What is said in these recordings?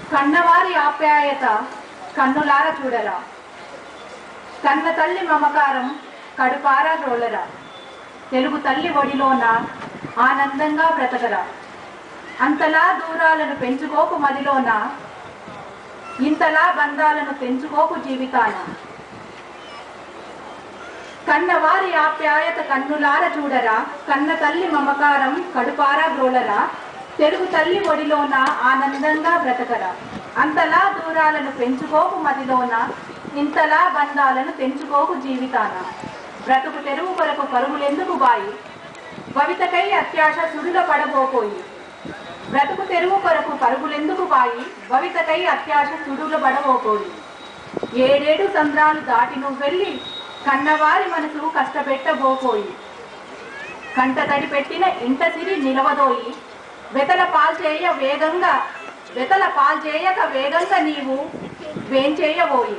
కన్నవారి ఆప్యాయత కన్నులార చూడరా కన్న తల్లి మమకారం కడుపార రోలరా తెలుగు తల్లి ఒడిలోన ఆనందంగా బ్రతకరా అంతలా దూరాలను పెంచుకోకు మదిలోన ఇంతలా బంధాలను పెంచుకోకు జీవితాన కన్నవారి ఆప్యాయత కన్నులార చూడరా కన్న తల్లి మమకారం కడుపార గ్రోలరా తెలుగు తల్లి ఒడిలోన ఆనందంగా బ్రతకరా అంతలా దూరాలను పెంచుకోకు మదిలోన ఇంతలా బంధాలను తెంచుకోకు జీవితాన బ్రతుకు తెరువు కొరకు పరుగులెందుకు బాయి భవితకై అత్యాశ సుడుల పడబోకోయి బ్రతుకు తెరువు కొరకు పరుగులెందుకు బాయి భవితకై అత్యాశ సుడుల పడబోకోయి ఏడేడు సంద్రాలు దాటి నువ్వు వెళ్ళి కన్నవారి మనసు కష్టపెట్టబోకోయి కంట తడి పెట్టిన ఇంట సిరి నిలవదోయి వెతల పాల్చేయ వేగంగా వెతల పాల్చేయక వేగంగా నీవు వేంచేయబోయి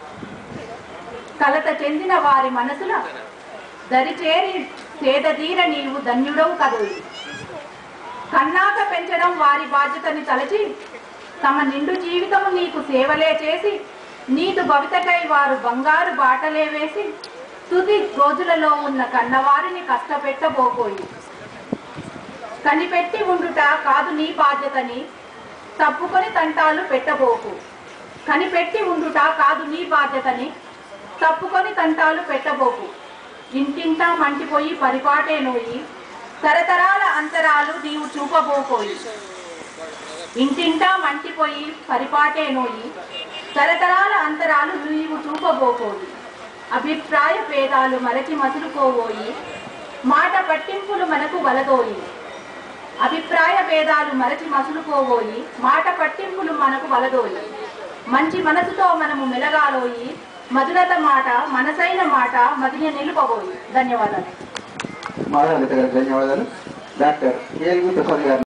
కలత చెందిన వారి మనసుల దరిచేరి సేదతీర నీవు ధన్యుడవు కదోయి కన్నాక పెంచడం వారి బాధ్యతని తలచి తమ నిండు జీవితము నీకు సేవలే చేసి నీదు భవితకై వారు బంగారు బాటలే వేసి తుది రోజులలో ఉన్న కన్నవారిని కష్టపెట్టబోకోయి కనిపెట్టి ఉండుట కాదు నీ బాధ్యతని తప్పుకొని తంటాలు పెట్టబోకు కనిపెట్టి ఉండుట కాదు నీ బాధ్యతని తప్పుకొని తంటాలు పెట్టబోకు ఇంటింటా మంటిపోయి పరిపాటే నోయి తరతరాల అంతరాలు నీవు చూపబోకోయి ఇంటింటా మంటిపోయి పరిపాటే నోయి తరతరాల అంతరాలు నీవు చూపబోకోయి అభిప్రాయ భేదాలు మరచి మసులుకోబోయి మాట పట్టింపులు మనకు వలదోయి అభిప్రాయ భేదాలు మరచి మసులుకోబోయి మాట పట్టింపులు మనకు వలదోయి మంచి మనసుతో మనము మెలగాలోయి మధురత మాట మనసైన మాట మదిని నిలుపబోయి ధన్యవాదాలు మాధవ గారికి ధన్యవాదాలు డాక్టర్ కేఎల్వి ప్రసాద్ గారు